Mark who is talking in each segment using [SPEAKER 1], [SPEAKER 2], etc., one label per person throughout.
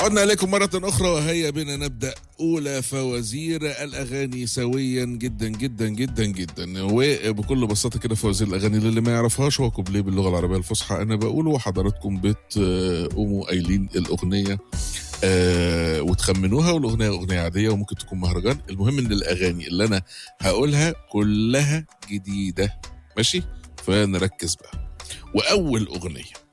[SPEAKER 1] عدنا إليكم مرة أخرى وهيا بنا نبدأ أولى فوازير الأغاني سويا جدا جدا جدا جدا وبكل بساطة كده فوازير الأغاني اللي ما يعرفهاش هو كوبليه باللغة العربية الفصحى أنا بقوله وحضراتكم بتقوموا قايلين الأغنية آه وتخمنوها والأغنية أغنية عادية وممكن تكون مهرجان المهم إن الأغاني اللي أنا هقولها كلها جديدة ماشي فنركز بقى وأول أغنية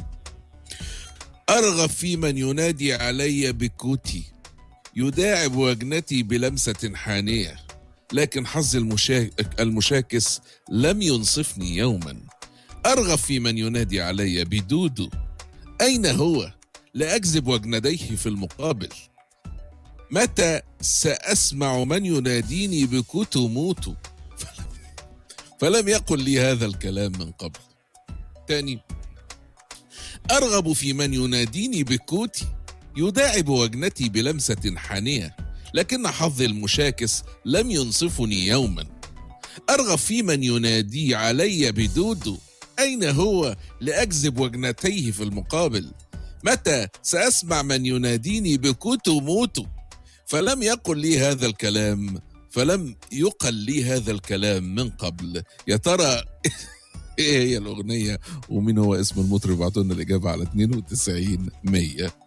[SPEAKER 1] أرغب في من ينادي علي بكوتي يداعب وجنتي بلمسة حانية لكن حظ المشا... المشاكس لم ينصفني يوما أرغب في من ينادي علي بدودو أين هو؟ لأجذب وجنديه في المقابل متى سأسمع من يناديني بكوتو موتو فلم, فلم يقل لي هذا الكلام من قبل تاني أرغب في من يناديني بكوتي يداعب وجنتي بلمسة حانية لكن حظي المشاكس لم ينصفني يوما أرغب في من ينادي علي بدودو أين هو لأجذب وجنتيه في المقابل متى سأسمع من يناديني بكوتو موتو فلم يقل لي هذا الكلام فلم يقل لي هذا الكلام من قبل يا ترى ايه هي الاغنيه ومين هو اسم المطرب ابعتوا لنا الاجابه على 92 100